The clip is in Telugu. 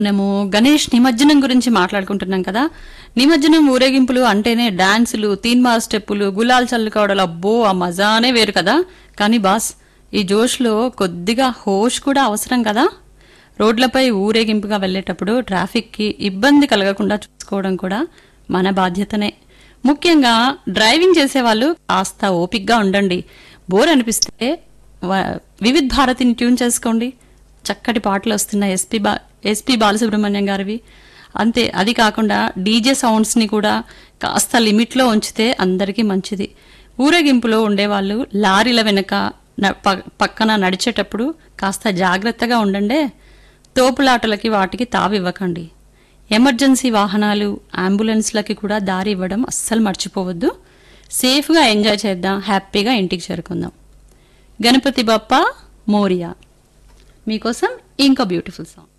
మనము గణేష్ నిమజ్జనం గురించి మాట్లాడుకుంటున్నాం కదా నిమజ్జనం ఊరేగింపులు అంటేనే డాన్సులు తీన్మార్ స్టెప్పులు గులాల్ చల్లుకోవడాలు అబ్బో ఆ మజానే వేరు కదా కానీ బాస్ ఈ జోష్లో కొద్దిగా హోష్ కూడా అవసరం కదా రోడ్లపై ఊరేగింపుగా వెళ్ళేటప్పుడు ట్రాఫిక్కి ఇబ్బంది కలగకుండా చూసుకోవడం కూడా మన బాధ్యతనే ముఖ్యంగా డ్రైవింగ్ చేసేవాళ్ళు కాస్త ఓపిక్గా ఉండండి బోర్ అనిపిస్తే వ- వివిధ్ భారతిని ట్యూన్ చేసుకోండి చక్కటి పాటలు వస్తున్నాయి ఎస్పి బా ఎస్పి బాలసుబ్రహ్మణ్యం గారివి అంతే అది కాకుండా డీజే సౌండ్స్ని కూడా కాస్త లిమిట్లో ఉంచితే అందరికీ మంచిది ఊరేగింపులో ఉండేవాళ్ళు లారీల వెనుక న- ప- పక్కన నడిచేటప్పుడు కాస్త జాగ్రత్తగా ఉండండే తోపులాటలకి వాటికి తావివ్వకండి ఎమర్జెన్సీ వాహనాలు అంబులెన్స్లకి కూడా దారి ఇవ్వడం అస్సలు మర్చిపోవద్దు సేఫ్గా ఎంజాయ్ చేద్దాం హ్యాపీగా ఇంటికి చేరుకుందాం గణపతి బప్ప మోరియా మీకోసం ఇంకో బ్యూటిఫుల్ సాంగ్